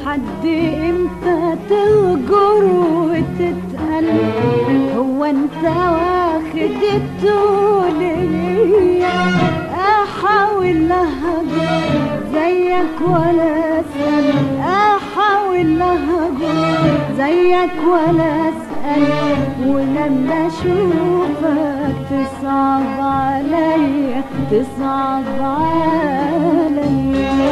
ولحد امتى تهجر وتتقل هو انت واخد الطول ليا احاول اهجر زيك ولا اسال احاول اهجر زيك ولا اسال ولما اشوفك تصعب عليا تصعب عليا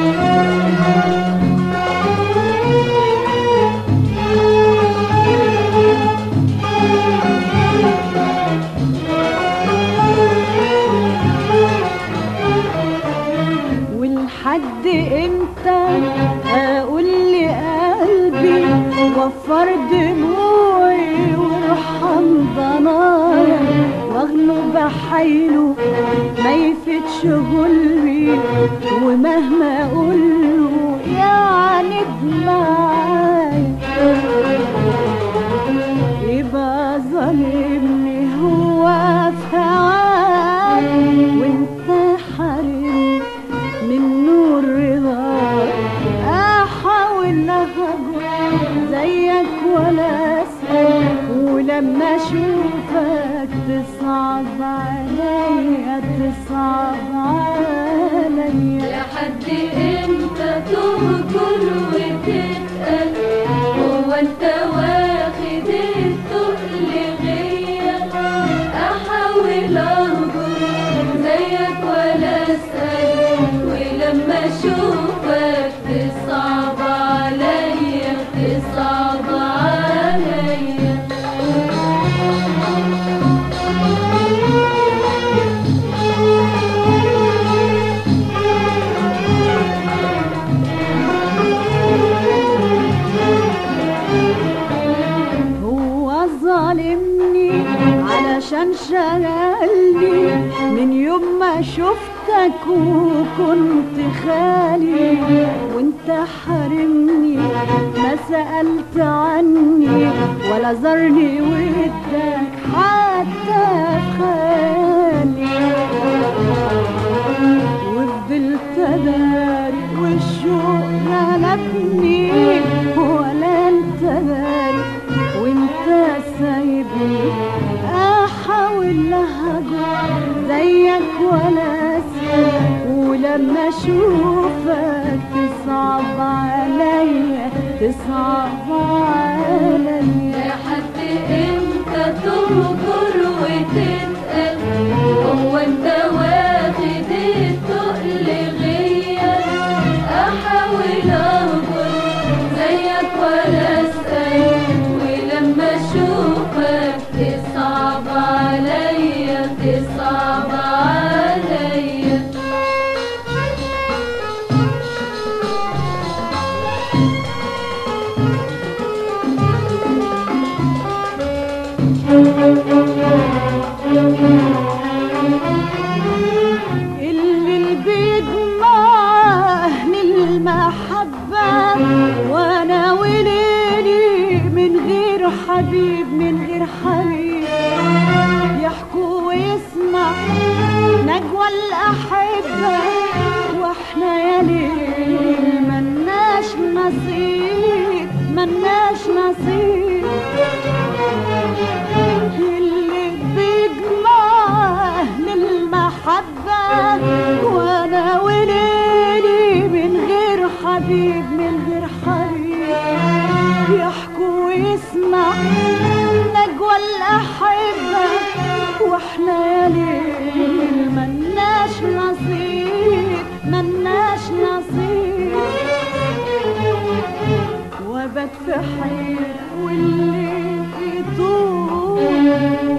ولحد امتى اقول لقلبي وفر دموعي وارحم ضنايا واغلب حيله ما يفتش غلبي ومهما اقوله يعاند معايا يبقى ظالمني هو في هواك وانت حارمني من نور رضاك احاول اهجر زيك ولا اسال ولما اشوفك تصعب عليا تصعب عليا لحد امتى تهجر وتتقل هو انت واخد التقل غيا احاول اهجر زيك ولا اسال ولما اشوفك تصعب عليا تصعب عليا هو ظالمني علشان شغلني من يوم ما شفتك وكنت خالي وانت حارمني ما سألت عني ولا زرني ودك حتى خالي وفضلت داري والشوق غلبني ولا انت داري وانت سايبني احاول اهجر زيك ولا اسال ولما اشوفك تصعب عليا تصعب عليا لحد امتى تهجر وتتقل هو انت واخد التقل غيا احاول اهجر زيك ولا اسال ولما اشوفك تصعب عليا تصعب عليا اللي بيجمع أهل المحبة وأنا وليلي من غير حبيب من غير حبيب يحكوا ويسمع نجوى الأحبة وإحنا يا ليل ملناش نصيب ملناش نصيب اللي بيجمع أهل المحبة وأنا وليلي من غير حبيب من غير حبيب يحكوا ويسمع نجوى الأحبة وإحنا يا ليل ملناش نصيب ملناش نصيب وبت في حيرة واللي يطول